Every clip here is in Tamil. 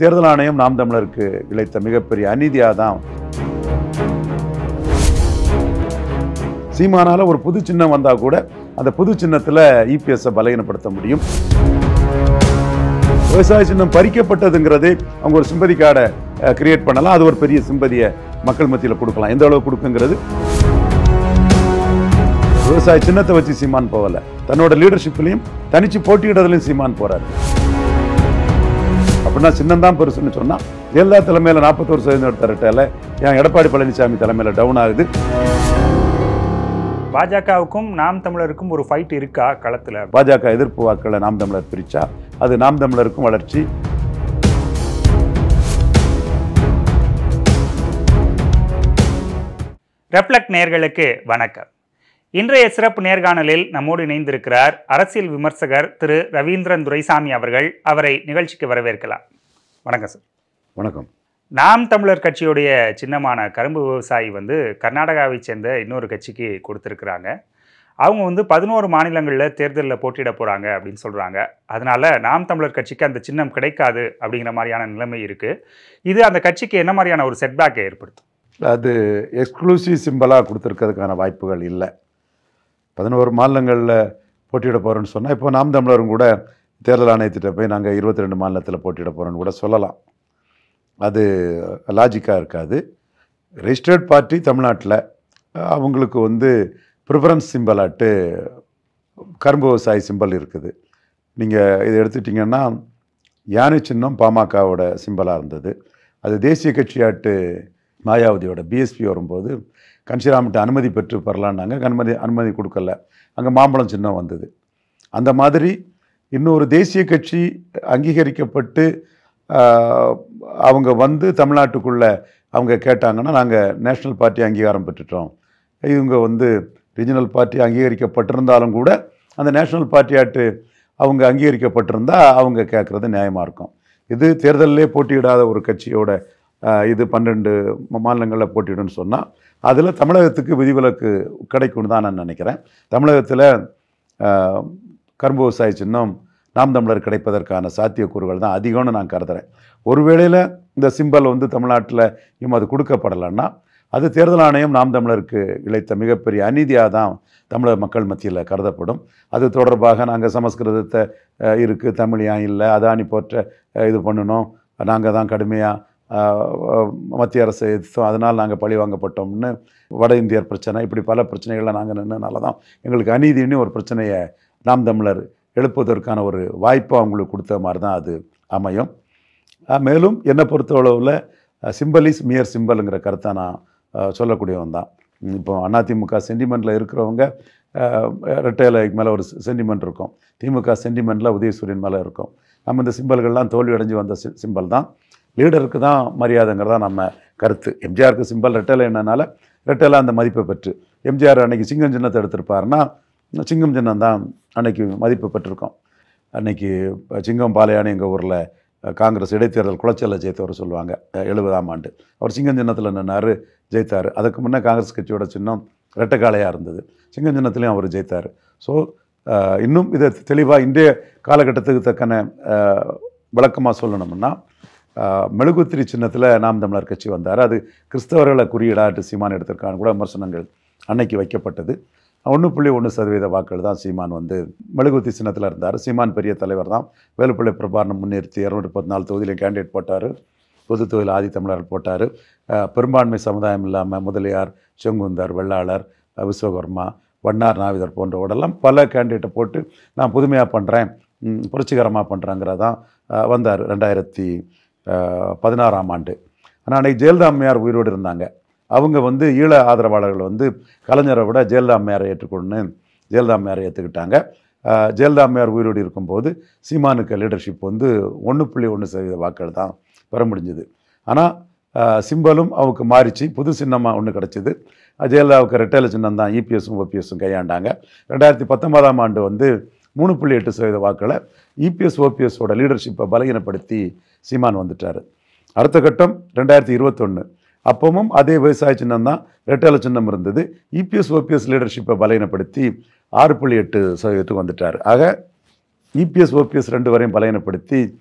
தேர்தல் ஆணையம் நாம் தமிழருக்கு இழைத்த மிகப்பெரிய அநீதியாக தான் சீமானால ஒரு புது சின்னம் வந்தா கூட அந்த புது சின்னத்துல இபிஎஸ் பலகீனப்படுத்த முடியும் விவசாய சின்னம் பறிக்கப்பட்டதுங்கிறது அவங்க ஒரு சிம்பதி கார்டை கிரியேட் பண்ணலாம் அது ஒரு பெரிய சிம்பதியை மக்கள் மத்தியில் கொடுக்கலாம் எந்த அளவு கொடுக்குங்கிறது விவசாய சின்னத்தை வச்சு சீமான் போகல தன்னோட லீடர்ஷிப்லையும் தனிச்சு போட்டியிடுறதுலையும் சீமான் போறாரு அப்படின்னா சின்னம் தான் பெருசுன்னு சொன்னா ஜெயலலிதா தலைமையில நாற்பத்தோரு சதவீதம் எடுத்த ரெட்டையில என் எடப்பாடி பழனிசாமி தலைமையில டவுன் ஆகுது பாஜகவுக்கும் நாம் தமிழருக்கும் ஒரு ஃபைட் இருக்கா களத்துல பாஜக எதிர்ப்பு வாக்களை நாம் தமிழர் பிரிச்சா அது நாம் தமிழருக்கும் வளர்ச்சி ரெப்ளக்ட் நேர்களுக்கு வணக்கம் இன்றைய சிறப்பு நேர்காணலில் நம்மோடு இணைந்திருக்கிறார் அரசியல் விமர்சகர் திரு ரவீந்திரன் துரைசாமி அவர்கள் அவரை நிகழ்ச்சிக்கு வரவேற்கலாம் வணக்கம் சார் வணக்கம் நாம் தமிழர் கட்சியுடைய சின்னமான கரும்பு விவசாயி வந்து கர்நாடகாவை சேர்ந்த இன்னொரு கட்சிக்கு கொடுத்துருக்குறாங்க அவங்க வந்து பதினோரு மாநிலங்களில் தேர்தலில் போட்டியிட போகிறாங்க அப்படின்னு சொல்கிறாங்க அதனால நாம் தமிழர் கட்சிக்கு அந்த சின்னம் கிடைக்காது அப்படிங்கிற மாதிரியான நிலைமை இருக்குது இது அந்த கட்சிக்கு என்ன மாதிரியான ஒரு செட்பேக்கை ஏற்படுத்தும் அது எக்ஸ்க்ளூசிவ் சிம்பிளாக கொடுத்துருக்கிறதுக்கான வாய்ப்புகள் இல்லை பதினோரு மாநிலங்களில் போட்டியிட போகிறோன்னு சொன்னால் இப்போ நாம் தமிழரும் கூட தேர்தல் ஆணையத்திட்ட போய் நாங்கள் இருபத்தி ரெண்டு மாநிலத்தில் போட்டியிட போகிறோன்னு கூட சொல்லலாம் அது லாஜிக்காக இருக்காது ரெஜிஸ்டர்ட் பார்ட்டி தமிழ்நாட்டில் அவங்களுக்கு வந்து ப்ரிஃபரன்ஸ் சிம்பலாட்டு கரும்பு விவசாய சிம்பல் இருக்குது நீங்கள் இதை எடுத்துட்டிங்கன்னா யானை சின்னம் பாமகவோட சிம்பலாக இருந்தது அது தேசிய கட்சியாட்டு மாயாவதியோட பிஎஸ்பி வரும்போது கன்ஷிராமிட்ட அனுமதி பெற்று பெறலான்னாங்க அனுமதி அனுமதி கொடுக்கல அங்கே மாம்பழம் சின்னம் வந்தது அந்த மாதிரி இன்னொரு தேசிய கட்சி அங்கீகரிக்கப்பட்டு ஆஹ், அவங்க வந்து தமிழ்நாட்டுக்குள்ளே அவங்க கேட்டாங்கன்னா நாங்கள் நேஷ்னல் பார்ட்டி அங்கீகாரம் பெற்றுட்டோம் இவங்க வந்து ரீஜனல் பார்ட்டி அங்கீகரிக்கப்பட்டிருந்தாலும் கூட அந்த நேஷ்னல் பார்ட்டியாட்டு அவங்க அங்கீகரிக்கப்பட்டிருந்தா அவங்க கேட்குறது நியாயமாக இருக்கும் இது தேர்தலிலே போட்டியிடாத ஒரு கட்சியோட ஆஹ், இது பன்னெண்டு மாநிலங்களில் போட்டியிடுன்னு சொன்னால் அதில் தமிழகத்துக்கு விதிவிலக்கு கிடைக்கும்னு தான் நான் நினைக்கிறேன் தமிழகத்தில் கரும்பு விவசாய சின்னம் நாம் தமிழர் கிடைப்பதற்கான சாத்தியக்கூறுகள் தான் அதிகம்னு நான் கருதுறேன் ஒருவேளையில் இந்த சிம்பல் வந்து தமிழ்நாட்டில் இன்னும் அது கொடுக்கப்படலைன்னா அது தேர்தல் ஆணையம் நாம் தமிழருக்கு இழைத்த மிகப்பெரிய அநீதியாக தான் தமிழக மக்கள் மத்தியில் கருதப்படும் அது தொடர்பாக நாங்கள் சமஸ்கிருதத்தை அஹ், இருக்கு தமிழ் ஏன் இல்லை அதானி போற்ற அஹ், இது பண்ணணும் நாங்கள் தான் கடுமையாக மத்திய அரசை எதிர்த்தோம் அதனால் நாங்கள் பழி வாங்கப்பட்டோம்னு வட இந்தியர் பிரச்சனை இப்படி பல பிரச்சனைகளில் நாங்கள் நின்றனால தான் எங்களுக்கு அநீதின்னு ஒரு பிரச்சனையை நாம் தமிழர் எழுப்புவதற்கான ஒரு வாய்ப்பை அவங்களுக்கு கொடுத்த மாதிரி தான் அது அமையும் அஹ், மேலும் என்னை பொறுத்தளவில் சிம்பல் இஸ் மியர் சிம்பலுங்கிற கருத்தை நான் அஹ், சொல்லக்கூடியவன் தான் உம், இப்போ அதிமுக சென்டிமெண்ட்டில் இருக்கிறவங்க ரெட்டையிலைக்கு மேலே ஒரு சென்டிமெண்ட் இருக்கும் திமுக சென்டிமெண்ட்டில் உதயசூரியன் மேலே இருக்கும் நம்ம இந்த சிம்பல்கள்லாம் தோல்வி அடைஞ்சு வந்த சி சிம்பல் தான் லீடருக்கு தான் மரியாதைங்கிறதா நம்ம கருத்து எம்ஜிஆருக்கு சிம்பல் ரெட்டையில என்னனால ரெட்டையில அந்த மதிப்பை பெற்று எம்ஜிஆர் அன்னைக்கு சிங்கம் சின்னத்தை எடுத்திருப்பாருன்னா சிங்கம் சின்னம் தான் அன்னைக்கு மதிப்பு பெற்றிருக்கோம் அன்னைக்கு சிங்கம் பாலையானு எங்கள் ஊரில் காங்கிரஸ் இடைத்தேர்தல் குளச்சல்ல ஜெயித்தவர் சொல்லுவாங்க எழுபதாம் ஆண்டு அவர் சிங்கம் சின்னத்தில் நின்னார் ஜெயித்தார் அதுக்கு முன்னே காங்கிரஸ் கட்சியோட சின்னம் ரெட்டைக்காளையாக இருந்தது சிங்கம் சின்னத்துலேயும் அவர் ஜெயித்தார் ஸோ இன்னும் இதை தெளிவாக இன்றைய காலகட்டத்துக்கு தக்கன விளக்கமாக சொல்லணும்னா ஆஹ், மெழுகுத்திரி சின்னத்தில் நாம் தமிழர் கட்சி வந்தார் அது கிறிஸ்தவர்களை குறியீடாட்டு சீமான் எடுத்திருக்கான்னு கூட விமர்சனங்கள் அன்னைக்கு வைக்கப்பட்டது ஒன்று புள்ளி ஒன்று சதவீத வாக்குகள் தான் சீமான் வந்து மெழுகுத்தி சின்னத்தில் இருந்தார் சீமான் பெரிய தலைவர் தான் வேலுப்பிள்ளை பிரபாரணம் முன்னிறுத்தி இரநூற்றி பத்து நாலு தொகுதியிலையும் கேண்டிடேட் போட்டார் பொது தொகுதியில் ஆதி தமிழர் போட்டார் பெரும்பான்மை சமுதாயம் இல்லாமல் முதலியார் செங்குந்தர் வெள்ளாளர் அஹ், விஸ்வகர்மா வண்ணார் நாவிதர் போன்றவோடெல்லாம் பல கேண்டிடேட்டை போட்டு நான் புதுமையாக பண்ணுறேன் புரட்சிகரமாக பண்ணுறேங்கிறதான் வந்தார் ரெண்டாயிரத்தி அஹ், பதினாறாம் ஆண்டு ஆனால் அன்றைக்கி ஜெயலலிதா அம்மையார் உயிரோடு இருந்தாங்க அவங்க வந்து ஈழ ஆதரவாளர்கள் வந்து கலைஞரை விட ஜெயலலிதா அம்மையாரை ஏற்றுக்கொண்டு ஜெயலலிதா அம்மையாரை ஏற்றுக்கிட்டாங்க அஹ், ஜெயலலிதா அம்மையார் உயிரோடு இருக்கும்போது சீமானுக்கு லீடர்ஷிப் வந்து ஒன்று புள்ளி ஒன்று சதவீத வாக்குகள் தான் பெற முடிஞ்சுது ஆனால் சிம்பலும் அவருக்கு மாறிச்சு புது சின்னமாக ஒன்று கிடச்சிது ஜெயலலிதாவுக்கு ரெட்டையில சின்னம் தான் இபிஎஸும் ஓபிஎஸும் கையாண்டாங்க ரெண்டாயிரத்தி பத்தொன்பதாம் ஆண்டு வந்து மூணு புள்ளி எட்டு சதவீத வாக்களை இபிஎஸ் ஓபிஎஸோட லீடர்ஷிப்பை பலகீனப்படுத்தி சீமான் வந்துட்டார் அடுத்த கட்டம் ரெண்டாயிரத்தி இருபத்தொன்று அப்பவும் அதே விவசாய சின்னம் தான் ரெட்டையில சின்னம் இருந்தது இபிஎஸ் ஓபிஎஸ் லீடர்ஷிப்பை பலகீனப்படுத்தி ஆறு புள்ளி எட்டு சதவீதத்துக்கு வந்துட்டார் ஆக இபிஎஸ் ஓபிஎஸ் ரெண்டு வரையும் பலகீனப்படுத்தி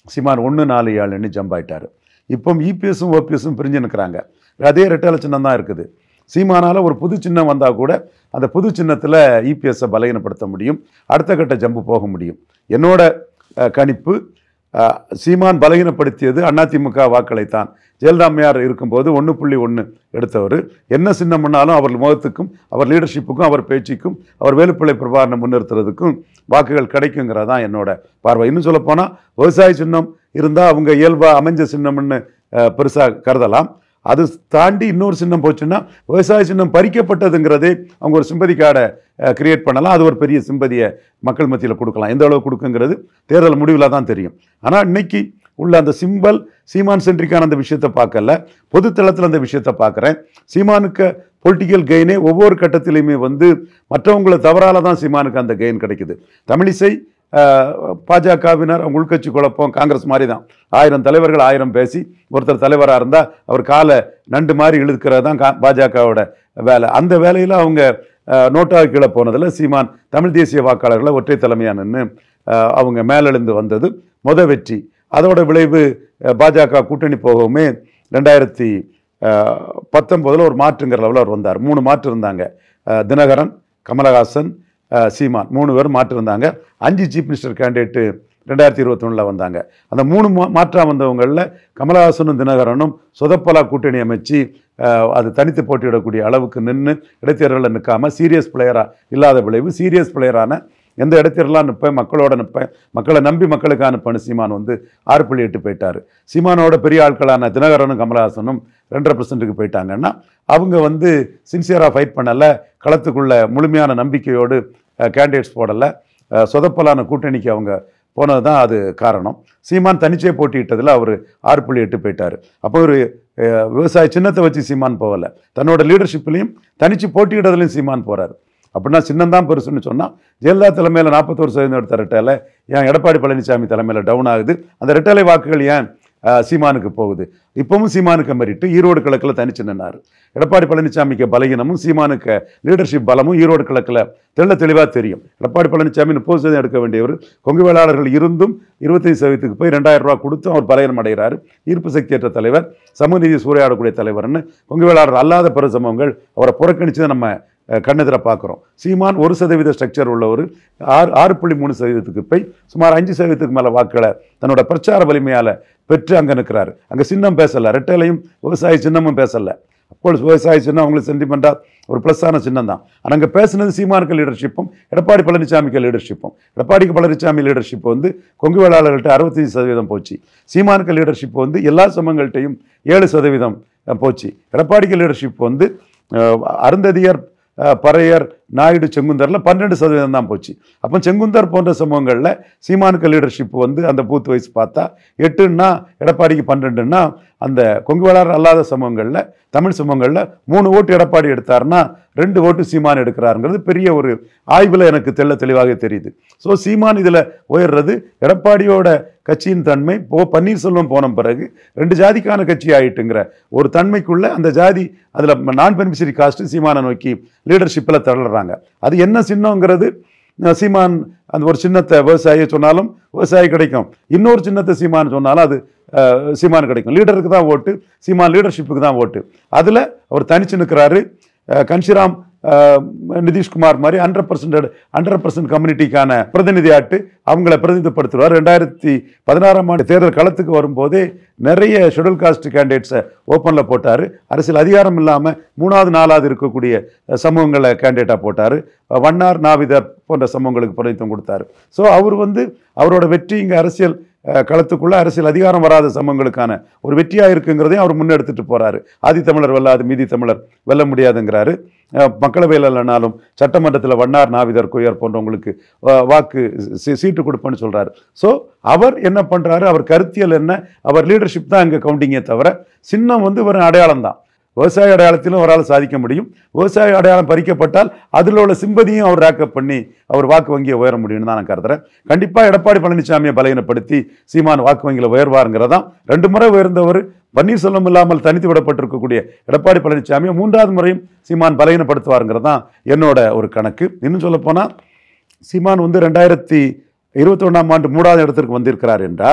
சீமான் ஒன்று நாலு ஏழுன்னு ஜம்ப் ஆயிட்டாரு இப்போ இபிஎஸும் ஓபிஎஸும் பிரிஞ்சு நிற்கிறாங்க அதே ரெட்டலை சின்னம் தான் இருக்குது சீமானால் ஒரு புது சின்னம் வந்தால் கூட அந்த புது சின்னத்தில் இபிஎஸ்ஸை பலகீனப்படுத்த முடியும் அடுத்த கட்ட ஜம்பு போக முடியும் என்னோட அஹ், கணிப்பு அஹ், சீமான் பலகீனப்படுத்தியது அதிமுக வாக்களைத்தான் ஜெயலலிதாமையார் இருக்கும்போது ஒன்று புள்ளி ஒன்று எடுத்தவர் என்ன சின்னம் பண்ணாலும் அவர் முகத்துக்கும் அவர் லீடர்ஷிப்புக்கும் அவர் பேச்சுக்கும் அவர் வேலுப்பிள்ளை பிரபாகரனை முன்னிறுத்துறதுக்கும் வாக்குகள் கிடைக்குங்கிறதான் என்னோட பார்வை இன்னும் சொல்லப்போனால் விவசாய சின்னம் இருந்தால் அவங்க இயல்பாக அமைஞ்ச சின்னம்னு பெருசாக கருதலாம் அது தாண்டி இன்னொரு சின்னம் போச்சுன்னா விவசாய சின்னம் பறிக்கப்பட்டதுங்கிறதே அவங்க ஒரு சிம்பதி கார்டை கிரியேட் பண்ணலாம் அது ஒரு பெரிய சிம்பதியை மக்கள் மத்தியில் கொடுக்கலாம் எந்த அளவு கொடுக்குங்கிறது தேர்தல் முடிவில் தான் தெரியும் ஆனால் இன்னைக்கு உள்ள அந்த சிம்பல் சீமான் சென்ட்ரிக்கான அந்த விஷயத்தை பார்க்கல பொதுத்தளத்தில் அந்த விஷயத்தை பார்க்குறேன் சீமானுக்கு பொலிட்டிக்கல் கெயினே ஒவ்வொரு கட்டத்திலையுமே வந்து மற்றவங்களை தவறால தான் சீமானுக்கு அந்த கெயின் கிடைக்குது தமிழிசை அஹ், பாஜகவினர் அவங்க உள்கட்சி குழப்பம் காங்கிரஸ் மாதிரி தான் ஆயிரம் தலைவர்கள் ஆயிரம் பேசி ஒருத்தர் தலைவராக இருந்தால் அவர் காலை நண்டு மாதிரி இழுக்கிறது தான் கா பாஜகவோட வேலை அந்த வேலையில் அவங்க அஹ், நோட்டாவுக்கு கீழே போனதில் சீமான் தமிழ் தேசிய வாக்காளர்களை ஒற்றை தலைமையாக நின்று அஹ், அவங்க மேலெழுந்து வந்தது முத வெற்றி அதோட விளைவு அஹ், பாஜக கூட்டணி போகவுமே ரெண்டாயிரத்தி பத்தொம்போதில் ஒரு மாற்றுங்கிற லெவலில் அவர் வந்தார் மூணு மாற்று இருந்தாங்க அஹ், தினகரன் கமலஹாசன் அஹ், சீமான் மூணு பேர் மாற்று இருந்தாங்க அஞ்சு சீஃப் மினிஸ்டர் கேண்டிடேட்டு ரெண்டாயிரத்தி இருபத்தொன்னில் வந்தாங்க அந்த மூணு மா மாற்றாக வந்தவங்களில் கமலஹாசனும் தினகரனும் சொதப்பலா கூட்டணி அமைச்சு அஹ், அது தனித்து போட்டியிடக்கூடிய அளவுக்கு நின்று இடைத்தேர்தலில் நிற்காம சீரியஸ் பிளேயராக இல்லாத விளைவு சீரியஸ் பிளேயரான எந்த இடத்திலாம் நிற்பேன் மக்களோட நிற்பேன் மக்களை நம்பி மக்களுக்கு அனுப்பனு சீமான் வந்து ஆறு புள்ளி எட்டு போயிட்டாரு சீமானோட பெரிய ஆட்களான தினகரனும் கமலஹாசனும் ரெண்டரை பர்சன்ட்டுக்கு போயிட்டாங்கன்னா அவங்க வந்து சின்சியராக ஃபைட் பண்ணலை களத்துக்குள்ள முழுமையான நம்பிக்கையோடு கேண்டிடேட்ஸ் போடலை அஹ், சொதப்பலான கூட்டணிக்கு அவங்க போனது தான் அது காரணம் சீமான் தனிச்சே போட்டியிட்டதில் அவர் ஆறு புள்ளி எட்டு போயிட்டார் அப்போ ஒரு அஹ், விவசாய சின்னத்தை வச்சு சீமான் போகலை தன்னோட லீடர்ஷிப்லையும் தனிச்சு போட்டியிடுறதுலையும் சீமான் போகிறார் அப்படின்னா சின்னம் தான் பெருசுன்னு சொன்னால் ஜெயலலிதா தலைமையில் நாற்பத்தோரு சதவீதம் எடுத்த ரெட்டலை ஏன் எடப்பாடி பழனிசாமி தலைமையில் டவுன் ஆகுது அந்த ரெட்டலை வாக்குகள் ஏன் அஹ், சீமானுக்கு போகுது இப்பவும் சீமானுக்கு மெரிட்டு ஈரோடு கிழக்கில் தனிச்சு நின்னார் எடப்பாடி பழனிசாமிக்கு பலகீனமும் சீமானுக்கு லீடர்ஷிப் பலமும் ஈரோடு கிழக்கில் தெள்ள தெளிவாக தெரியும் எடப்பாடி பழனிசாமி முப்பது சதவீதம் எடுக்க வேண்டியவர் கொங்கு வேளாளர்கள் இருந்தும் இருபத்தைந்து சதவீதத்துக்கு போய் ரெண்டாயிரம் ரூபா கொடுத்தும் அவர் பலகீனம் அடைகிறார் ஈர்ப்பு சக்தியற்ற தலைவர் சமூக நீதி சூறையாடக்கூடிய தலைவர்னு கொங்கு வேளாளர் அல்லாத பிற சமூகங்கள் அவரை புறக்கணித்து நம்ம அஹ், கண்ணெதிர பார்க்குறோம் சீமான் ஒரு சதவீத ஸ்ட்ரக்சர் உள்ளவர் ஆறு ஆறு புள்ளி மூணு சதவீதத்துக்கு போய் சுமார் அஞ்சு சதவீதத்துக்கு மேலே வாக்குகளை தன்னோட பிரச்சார வலிமையால் பெற்று அங்கே நிற்கிறாரு அங்கே சின்னம் பேசலை ரெட்டையிலையும் விவசாய சின்னமும் பேசலை அப்போது விவசாய சின்னம் அவங்களுக்கு சென்டிமெண்ட்டாக ஒரு ப்ளஸ்ஸான சின்னம் தான் ஆனால் அங்கே பேசுனது சீமானுக்கு லீடர்ஷிப்பும் எடப்பாடி பழனிசாமிக்கு லீடர்ஷிப்பும் எடப்பாடிக்கு பழனிசாமி லீடர்ஷிப் வந்து கொங்கு வேளாளர்கள்ட்ட அறுபத்தஞ்சு சதவீதம் போச்சு சீமானுக்கு லீடர்ஷிப் வந்து எல்லா சமங்கள்கிட்டையும் ஏழு சதவீதம் அஹ், போச்சு எடப்பாடிக்கு லீடர்ஷிப் வந்து அஹ், அருந்ததியர் அஹ், பறையர் நாயுடு செங்குந்தரில் பன்னெண்டு சதவீதம் தான் போச்சு அப்போ செங்குந்தர் போன்ற சமூகங்களில் சீமானுக்கு லீடர்ஷிப் வந்து அந்த பூத் வைஸ் பார்த்தா எட்டுன்னா எடப்பாடிக்கு பன்னெண்டுன்னா அந்த கொங்கு வேளாளர் அல்லாத சமூகங்களில் தமிழ் சமூகங்களில் மூணு ஓட்டு எடப்பாடி எடுத்தாருன்னா ரெண்டு ஓட்டு சீமான் எடுக்கிறாருங்கிறது பெரிய ஒரு ஆய்வில் எனக்கு தெள்ள தெளிவாக தெரியுது ஸோ சீமான் இதில் உயர்றது எடப்பாடியோட கட்சியின் தன்மை போ பன்னீர்செல்வம் போன பிறகு ரெண்டு ஜாதிக்கான கட்சி ஆயிட்டுங்கிற ஒரு தன்மைக்குள்ள அந்த ஜாதி அதில் நான் பெனிஃபிஷரி காஸ்ட் சீமானை நோக்கி லீடர்ஷிப்பில் தள்ளுறாங்க அது என்ன சின்னங்கிறது அஹ், சீமான் அந்த ஒரு சின்னத்தை விவசாயியை சொன்னாலும் விவசாயி கிடைக்கும் இன்னொரு சின்னத்தை சீமான் சொன்னாலும் அது அஹ், சீமான் கிடைக்கும் லீடருக்கு தான் ஓட்டு சீமான் லீடர்ஷிப்புக்கு தான் ஓட்டு அதில் அவர் தனிச்சு நிற்கிறாரு அஹ், கன்ஷிராம் அஹ், நிதிஷ்குமார் மாதிரி ஹண்ட்ரட் பர்சன்ட் ஹண்ட்ரட் பர்சன்ட் கம்யூனிட்டிக்கான பிரதிநிதியாட்டு அவங்கள பிரதிநிதிப்படுத்துவார் ரெண்டாயிரத்தி பதினாறாம் ஆண்டு தேர்தல் களத்துக்கு வரும்போதே நிறைய ஷெடியூல் காஸ்ட் கேண்டிடேட்ஸை ஓப்பனில் போட்டார் அரசியல் அதிகாரம் இல்லாமல் மூணாவது நாலாவது இருக்கக்கூடிய அஹ், சமூகங்களை கேண்டிடேட்டாக போட்டார் வண்ணார் நாவிதர் போன்ற சமூகங்களுக்கு பிரதிநிதித்துவம் கொடுத்தாரு ஸோ அவர் வந்து அவரோட வெற்றி இங்கே அரசியல் அஹ், களத்துக்குள்ள அரசியல் அதிகாரம் வராத சமூகங்களுக்கான ஒரு வெற்றியாக இருக்குங்கிறதையும் அவர் முன்னெடுத்துட்டு போறாரு ஆதி தமிழர் வெல்லாது மீதி தமிழர் வெல்ல முடியாதுங்கிறாரு அஹ், மக்களவையில் இல்லைனாலும் சட்டமன்றத்தில் வண்ணார் நாவிதர் குயர் போன்றவங்களுக்கு அஹ், வாக்கு சீ- சீட்டு கொடுப்பேன்னு சொல்றாரு ஸோ அவர் என்ன பண்றாரு அவர் கருத்தியல் என்ன அவர் லீடர்ஷிப் தான் இங்கே கவுண்டிங்கே தவிர சின்னம் வந்து வெறும் அடையாளம் தான் விவசாய அடையாளத்திலும் அவரால் சாதிக்க முடியும் விவசாய அடையாளம் பறிக்கப்பட்டால் அதில் உள்ள சிம்பதியும் அவர் ரேக்கப் பண்ணி அவர் வாக்கு வங்கியை உயர முடியும்னு தான் நான் கருதுறேன் கண்டிப்பாக எடப்பாடி பழனிசாமியை பலகீனப்படுத்தி சீமான் வாக்கு வங்கியில் உயர்வாருங்கிறதான் ரெண்டு முறை உயர்ந்தவர் பன்னீர்செல்வம் இல்லாமல் தனித்து விடப்பட்டிருக்கக்கூடிய எடப்பாடி பழனிசாமியை மூன்றாவது முறையும் சீமான் பலகீனப்படுத்துவாருங்கிறது தான் என்னோட ஒரு கணக்கு இன்னும் சொல்லப்போனால் சீமான் வந்து ரெண்டாயிரத்தி இருபத்தொன்னாம் ஆண்டு மூணாவது இடத்திற்கு வந்திருக்கிறார் என்றால்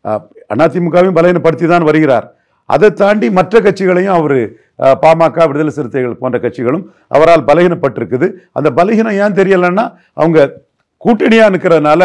அதிமுகவையும் பலகீனப்படுத்தி தான் வருகிறார் அதை தாண்டி மற்ற கட்சிகளையும் அவர் பாமக விடுதலை சிறுத்தைகள் போன்ற கட்சிகளும் அவரால் பலகீனப்பட்டிருக்குது அந்த பலகீனம் ஏன் தெரியலைன்னா அவங்க கூட்டணியாக நிற்கிறதுனால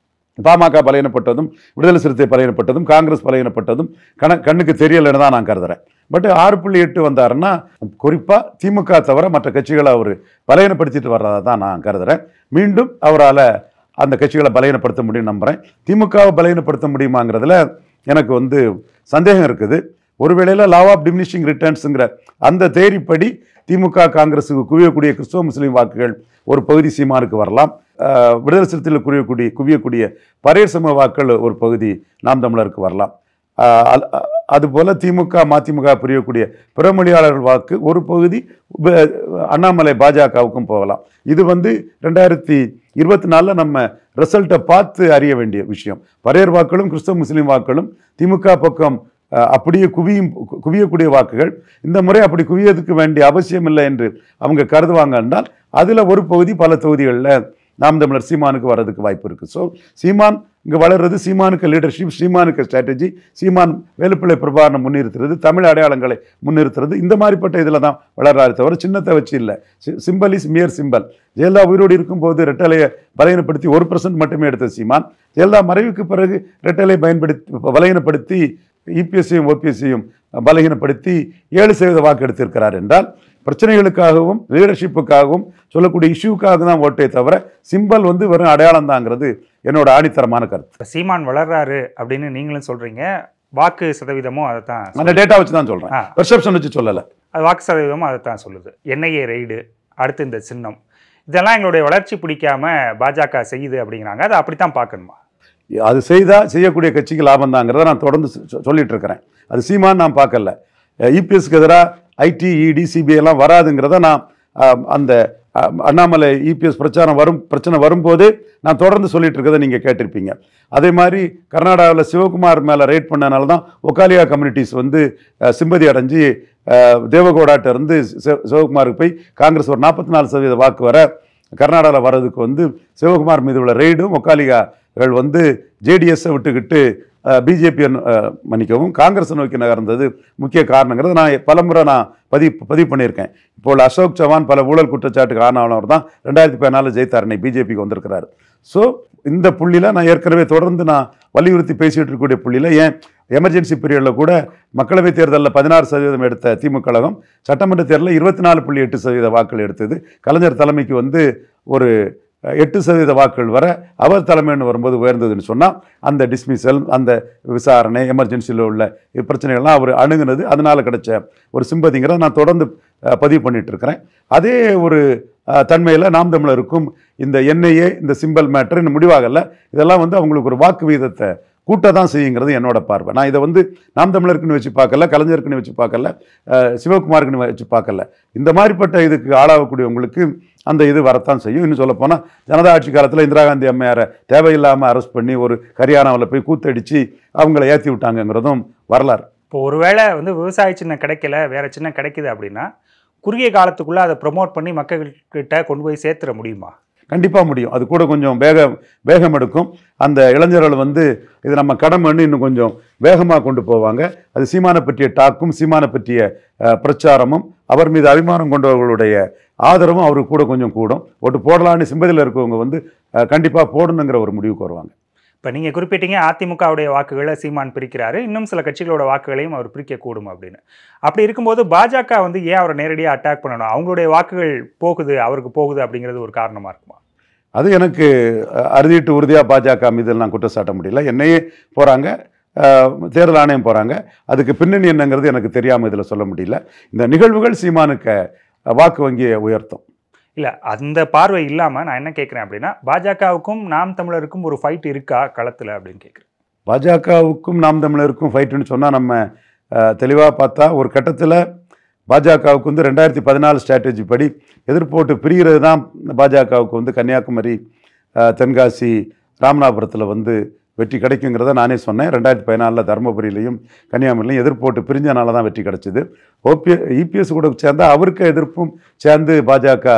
பாமக பலகீனப்பட்டதும் விடுதலை சிறுத்தை பலகீனப்பட்டதும் காங்கிரஸ் பலகீனப்பட்டதும் கண கண்ணுக்கு தெரியலைன்னு தான் நான் கருதுறேன் பட் ஆறு புள்ளி எட்டு வந்தாருன்னா குறிப்பாக திமுக தவிர மற்ற கட்சிகளை அவர் பலகீனப்படுத்திட்டு வர்றதா தான் நான் கருதுறேன் மீண்டும் அவரால் அந்த கட்சிகளை பலகீனப்படுத்த முடியும் நம்புகிறேன் திமுகவை பலகீனப்படுத்த முடியுமாங்கிறதுல எனக்கு வந்து சந்தேகம் இருக்குது ஒருவேளையில் லா ஆஃப் டிமினிஷிங் ரிட்டர்ன்ஸுங்கிற அந்த தேரிப்படி திமுக காங்கிரஸுக்கு குவியக்கூடிய கிறிஸ்தவ முஸ்லீம் வாக்குகள் ஒரு பகுதி சீமானுக்கு வரலாம் அஹ், விடுதலை சிறுத்தையில் குவியக்கூடிய குவியக்கூடிய பரையர் சமூக வாக்குகள் ஒரு பகுதி நாம் தமிழருக்கு வரலாம் அஹ், அல்- அ- அதுபோல திமுக மதிமுக புரியக்கூடிய பிறமொழியாளர்கள் வாக்கு ஒரு பகுதி ப- அண்ணாமலை பாஜகவுக்கும் போகலாம் இது வந்து ரெண்டாயிரத்தி இருபத்தி நாலில் நம்ம ரிசல்ட்டை பார்த்து அறிய வேண்டிய விஷயம் பரையர் வாக்களும் கிறிஸ்தவ முஸ்லீம் வாக்களும் திமுக பக்கம் அஹ், அப்படியே குவியும் கு- குவியக்கூடிய வாக்குகள் இந்த முறை அப்படி குவியதுக்கு வேண்டிய அவசியம் இல்லை என்று அவங்க கருதுவாங்க என்றால் அதில் ஒரு பகுதி பல தொகுதிகளில் நாம் தமிழர் சீமானுக்கு வர்றதுக்கு வாய்ப்பு இருக்குது ஸோ சீமான் இங்கே வளர்றது சீமானுக்கு லீடர்ஷிப் சீமானுக்கு ஸ்ட்ராட்டஜி சீமான் வேலுப்பிள்ளை பிரபாகரனை முன்னிறுத்துறது தமிழ் அடையாளங்களை முன்னிறுத்துறது இந்த மாதிரிப்பட்ட இதில் தான் வளர்றாரு தவிர சின்னத்தை வச்சு இல்லை symbol is mere symbol Jayalalithaa உயிரோடு இருக்கும்போது ரெட்டலையை பலகீனப்படுத்தி ஒரு பர்சன்ட் மட்டுமே எடுத்த சீமான் ஜெயலலிதா மறைவுக்கு பிறகு ரெட்டலை பயன்படுத்தி பலகீனப்படுத்தி இபிஎஸ்சியும் ஓபிஎஸ்சியும் பலகீனப்படுத்தி ஏழு சதவீத வாக்கு எடுத்திருக்கிறார் என்றால் பிரச்சனைகளுக்காகவும் லீடர்ஷிப்புக்காகவும் சொல்லக்கூடிய இஷ்யூக்காக தான் ஓட்டே தவிர சிம்பல் வந்து வெறும் அடையாளம் தாங்கிறது என்னோட ஆணித்தரமான கருத்து இப்ப சீமான் வளர்றாரு அப்படின்னு நீங்களும் சொல்றீங்க வாக்கு சதவீதமும் அதை தான் அந்த டேட்டா வச்சு தான் சொல்றேன் ஆ. பெர்செப்ஷன் வச்சு சொல்லலை அது வாக்கு சதவீதமும் அதை தான் சொல்லுது என்ஐஏ ரெய்டு அடுத்து இந்த சின்னம் இதெல்லாம் எங்களுடைய வளர்ச்சி பிடிக்காம பாஜக செய்யுது அப்படிங்கிறாங்க அதை அப்படித்தான் பார்க்கணுமா அது செய்தால் செய்யக்கூடிய கட்சிக்கு லாபம் தாங்கிறத நான் தொடர்ந்து சொ- சொல்லிட்டு இருக்கிறேன் அது சீமான் நான் பார்க்கல இபிஎஸ்க்கு எதிராக ஐடி இடி சிபிஐ எல்லாம் வராதுங்கிறத நான் அஹ், அந்த அஹ், அண்ணாமலை இபிஎஸ் பிரச்சாரம் வரும் பிரச்சனை வரும்போதே நான் தொடர்ந்து சொல்லிட்டு இருக்கிறத நீங்கள் கேட்டிருப்பீங்க அதே மாதிரி கர்நாடகாவில் சிவகுமார் மேலே ரைட் பண்ணனால தான் ஒகாலியா கம்யூனிட்டிஸ் வந்து அஹ், சிம்பதி அடைஞ்சு அஹ், தேவகவுடாட்ட இருந்து சிவ- சிவகுமாருக்கு போய் காங்கிரஸ் ஒரு நாற்பத்தி நாலு சதவீத வாக்கு வர கர்நாடகாவில் வர்றதுக்கு வந்து சிவகுமார் மீது உள்ள ரெய்டும் ஒக்காலிகாகள் வந்து ஜேடிஎஸ்ஸை விட்டுக்கிட்டு பிஜேபி மன்னிக்கவும் காங்கிரஸை நோக்கி நகர்ந்தது முக்கிய காரணங்கிறது நான் பலமுறை நான் பதிவு பதிவு பண்ணியிருக்கேன் இப்போ உள்ள அசோக் சவான் பல ஊழல் குற்றச்சாட்டுக்கு ஆனவர் தான் ரெண்டாயிரத்தி பதினாலு ஜெயித்தார் இன்னைக்கு பிஜேபிக்கு வந்திருக்கிறாரு ஸோ இந்த புள்ளியில் நான் ஏற்கனவே தொடர்ந்து நான் வலியுறுத்தி பேசிட்டு இருக்கக்கூடிய புள்ளியில் ஏன் எமர்ஜென்சி பீரியடில் கூட மக்களவைத் தேர்தலில் பதினாறு சதவீதம் எடுத்த திமுக கழகம் சட்டமன்ற தேர்தலில் இருபத்தி நாலு புள்ளி எட்டு சதவீத வாக்குகள் எடுத்தது கலைஞர் தலைமைக்கு வந்து ஒரு அஹ், எட்டு சதவீத வாக்குகள் வர அவர் தலைமைன்னு வரும்போது உயர்ந்ததுன்னு சொன்னால் அந்த டிஸ்மிசல் அந்த விசாரணை எமர்ஜென்சியில் உள்ள பிரச்சனைகள்லாம் அவர் அணுகுனது அதனால் கிடைச்ச ஒரு சிம்பதிங்கிறத நான் தொடர்ந்து அஹ், பதிவு பண்ணிட்டு இருக்கிறேன் அதே ஒரு தன்மையில் நாம் தமிழருக்கும் இந்த என்ஐஏ இந்த சிம்பல் மேட்டர் இன்னும் முடிவாகல இதெல்லாம் வந்து அவங்களுக்கு ஒரு வாக்கு வீதத்தை கூட்ட தான் செய்யுங்கிறது என்னோட பார்வை நான் இதை வந்து நாம் தமிழருக்குன்னு வச்சு பார்க்கல கலைஞருக்குன்னு வச்சு பார்க்கல அஹ், சிவகுமாருக்குன்னு வச்சு பார்க்கல இந்த மாதிரிப்பட்ட இதுக்கு ஆளாகக்கூடியவங்களுக்கு அந்த இது வரத்தான் செய்யும் இன்னும் சொல்லப்போனால் ஜனதா ஆட்சி காலத்தில் இந்திரா காந்தி அம்மையாரை தேவையில்லாமல் அரெஸ்ட் பண்ணி ஒரு ஹரியானாவில் போய் கூத்தடிச்சு அவங்கள ஏற்றி விட்டாங்கங்கிறதும் வரலாறு இப்போ ஒருவேளை வந்து விவசாய சின்னம் கிடைக்கல வேற சின்னம் கிடைக்குது அப்படின்னா குறுகிய காலத்துக்குள்ள அதை ப்ரொமோட் பண்ணி மக்கள்கிட்ட கொண்டு போய் சேர்த்துற முடியுமா கண்டிப்பாக முடியும் அது கூட கொஞ்சம் வேக வேகம் எடுக்கும் அந்த இளைஞர்கள் வந்து இது நம்ம கடமைன்னு இன்னும் கொஞ்சம் வேகமாக கொண்டு போவாங்க அது சீமானை பற்றிய டாக்கும் சீமானை பற்றிய அஹ், பிரச்சாரமும் அவர் மீது அபிமானம் கொண்டவர்களுடைய ஆதரவும் அவருக்கு கூட கொஞ்சம் கூடும் ஓட்டு போடலான்னு சிம்பதியில் இருக்கவங்க வந்து கண்டிப்பாக போடணுங்கிற ஒரு முடிவுக்கு வருவாங்க இப்போ நீங்கள் குறிப்பிட்டீங்க அதிமுகவுடைய வாக்குகளை சீமான் பிரிக்கிறாரு இன்னும் சில கட்சிகளோட வாக்குகளையும் அவர் பிரிக்கக்கூடும் அப்படின்னு அப்படி இருக்கும்போது பாஜக வந்து ஏன் அவரை நேரடியாக அட்டாக் பண்ணணும் அவங்களுடைய வாக்குகள் போகுது அவருக்கு போகுது அப்படிங்கிறது ஒரு காரணமாக இருக்குமா அது எனக்கு அஹ், அறுதிட்டு உறுதியாக பாஜக மீது நான் குற்றம் சாட்ட முடியல என்னையே போகிறாங்க தேர்தல் ஆணையம் போகிறாங்க அதுக்கு பின்னணி என்னங்கிறது எனக்கு தெரியாமல் இதில் சொல்ல முடியல இந்த நிகழ்வுகள் சீமானுக்கு அஹ், வாக்கு வங்கியை உயர்த்தும் இல்லை அந்த பார்வை இல்லாமல் நான் என்ன கேட்குறேன் அப்படின்னா பாஜகவுக்கும் நாம் தமிழருக்கும் ஒரு ஃபைட் இருக்கா களத்தில் அப்படின்னு கேட்குறேன் பாஜகவுக்கும் நாம் தமிழருக்கும் ஃபைட்டுன்னு சொன்னால் நம்ம தெளிவாக பார்த்தா ஒரு கட்டத்தில் பாஜகவுக்கு வந்து ரெண்டாயிரத்தி பதினாலு ஸ்ட்ராட்டஜி படி எதிர்ப்போட்டு பிரிகிறது தான் பாஜகவுக்கு வந்து கன்னியாகுமரி அஹ், தென்காசி ராமநாதபுரத்தில் வந்து வெற்றி கிடைக்குங்கிறத நானே சொன்னேன் ரெண்டாயிரத்தி பதினாலில் தருமபுரியிலையும் கன்னியாகுமரியிலையும் எதிர்ப்போட்டு பிரிஞ்சனால தான் வெற்றி கிடைச்சிது ஓபி இபிஎஸ் கூட சேர்ந்தா அவருக்கு எதிர்ப்பும் சேர்ந்து பாஜக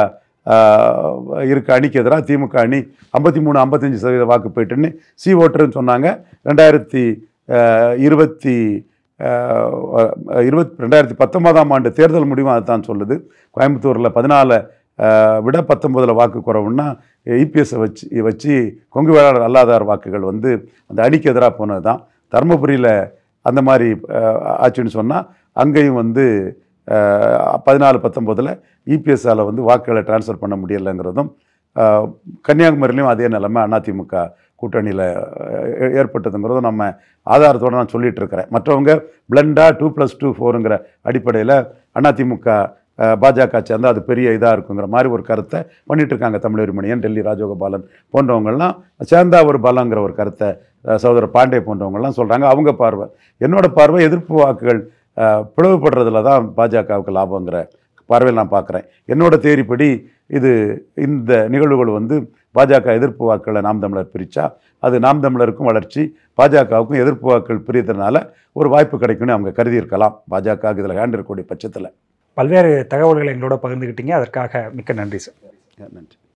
ஆஹ், இருக்க அணிக்கு எதிராக திமுக அணி ஐம்பத்தி மூணு ஐம்பத்தஞ்சு சதவீத வாக்கு போயிட்டுன்னு சி ஓட்டர்னு சொன்னாங்க ரெண்டாயிரத்தி அஹ், இருபத்தி அஹ், இருபத் ரெண்டாயிரத்தி பத்தொன்பதாம் ஆண்டு தேர்தல் முடிவும் அதுதான் சொல்லுது கோயம்புத்தூரில் பதினாலு விட பத்தொன்பதில் வாக்கு குறைவுன்னா இபிஎஸ்ஸை வச்சு வச்சு கொங்கு வேளாளர் அல்லாதார் வாக்குகள் வந்து அந்த அணிக்கு எதிராக போனது தான் தருமபுரியில் அந்த மாதிரி அஹ், ஆச்சுன்னு சொன்னால் அங்கேயும் வந்து பதினாலு பத்தொம்போதில் இபிஎஸ்ஸால் வந்து வாக்குகளை ட்ரான்ஸ்ஃபர் பண்ண முடியலைங்கிறதும் அஹ், கன்னியாகுமரியிலையும் அதே நிலைமை அதிமுக கூட்டணியில் ஏற்பட்டதுங்கிறதும் நம்ம ஆதாரத்தோடு நான் சொல்லிட்டு இருக்கிறேன் மற்றவங்க பிளண்டாக டூ ப்ளஸ் டூ ஃபோருங்கிற அடிப்படையில் அதிமுக அஹ், பாஜக சேர்ந்தா அது பெரிய இதாக இருக்குங்கிற மாதிரி ஒரு கருத்தை பண்ணிட்டு இருக்காங்க தமிழர் மணியன் டெல்லி ராஜகோபாலன் போன்றவங்கெல்லாம் சேர்ந்தா ஒரு பலங்கிற ஒரு கருத்தை அஹ், சகோதரர் பாண்டே போன்றவங்கெல்லாம் சொல்கிறாங்க அவங்க பார்வை என்னோட பார்வை எதிர்ப்பு வாக்குகள் அஹ், பிளவுபடுறதுல தான் பாஜகவுக்கு லாபங்கிற பார்வையில் நான் பார்க்குறேன் என்னோட தேரிப்படி இது இந்த நிகழ்வுகள் வந்து பாஜக எதிர்ப்பு வாக்குகளை நாம் தமிழர் பிரித்தா அது நாம் தமிழருக்கும் வளர்ச்சி பாஜகவுக்கும் எதிர்ப்பு வாக்குகள் பிரியறதுனால ஒரு வாய்ப்பு கிடைக்கும்னு அவங்க கருதி இருக்கலாம் பாஜக இதில் ஹேண்ட் இருக்கக்கூடிய பட்சத்தில் பல்வேறு தகவல்களை எங்களோட பகிர்ந்துக்கிட்டீங்க அதற்காக மிக்க நன்றி சார் நன்றி